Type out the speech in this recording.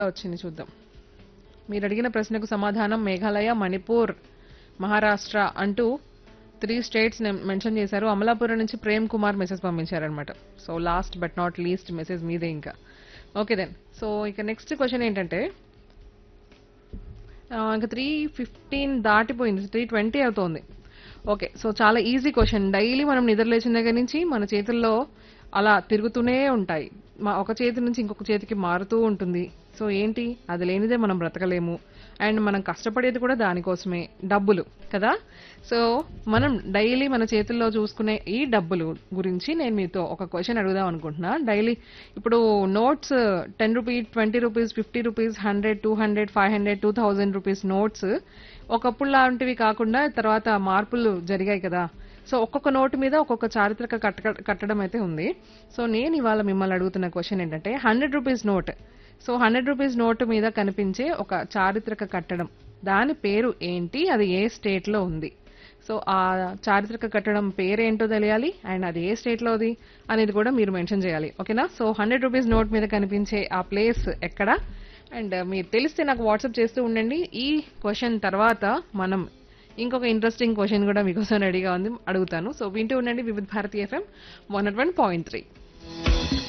వచ్చింది చూద్దాం మీరు అడిగిన ప్రశ్నకు సమాధానం మేఘాలయ మణిపూర్ మహారాష్ట్ర అంటూ త్రీ స్టేట్స్ మెన్షన్ చేశారు అమలాపురం నుంచి ప్రేమ్ కుమార్ మెసేజ్ పంపించారనమాట so last but not least message మీదే ఇంకా ఓకే దెన్ సో ఇక నెక్స్ట్ క్వశ్చన్ ఏంటంటే ఆ, ఇంకా త్రీ ఫిఫ్టీన్ దాటిపోయింది త్రీ ట్వంటీ అవుతోంది ఓకే సో చాలా ఈజీ క్వశ్చన్ డైలీ మనం నిద్ర లేచిన దగ్గర నుంచి మన చేతుల్లో అలా తిరుగుతూనే ఉంటాయి మా ఒక చేతి నుంచి ఇంకొక చేతికి మారుతూ ఉంటుంది సో ఏంటి అది లేనిదే మనం బ్రతకలేము అండ్ మనం కష్టపడేది కూడా దానికోసమే డబ్బులు కదా సో మనం డైలీ మన చేతుల్లో చూసుకునే ఈ డబ్బులు గురించి నేను మీతో ఒక క్వశ్చన్ అడుగుదాం అనుకుంటున్నా డైలీ ఇప్పుడు notes ten rupees twenty rupees fifty rupees hundred two hundred five hundred two thousand rupees notes ఒకప్పుడు లాంటివి కాకుండా తర్వాత మార్పులు జరిగాయి కదా సో ఒక్కొక్క నోటు మీద ఒక్కొక్క చారిత్రక కట్ట కట్టడం అయితే ఉంది సో నేను ఇవాళ మిమ్మల్ని అడుగుతున్న క్వశ్చన్ ఏంటంటే hundred rupees note so hundred rupees note మీద కనిపించే ఒక చారిత్రక కట్టడం దాని పేరు ఏంటి అది ఏ స్టేట్ లో ఉంది సో ఆ చారిత్రక కట్టడం పేరేంటో తెలియాలి అండ్ అది ఏ స్టేట్ లోది అనేది కూడా మీరు మెన్షన్ చేయాలి ఓకేనా సో హండ్రెడ్ రూపీస్ నోట్ మీద కనిపించే ఆ ప్లేస్ ఎక్కడ అండ్ మీరు తెలిస్తే నాకు వాట్సాప్ చేస్తూ ఉండండి ఈ క్వశ్చన్ తర్వాత మనం ఇంకొక ఇంట్రెస్టింగ్ క్వశ్చన్ కూడా మీకోసం రెడీగా ఉంది అడుగుతాను సో వింటూ ఉండండి Vividh Bharati FM one not one point three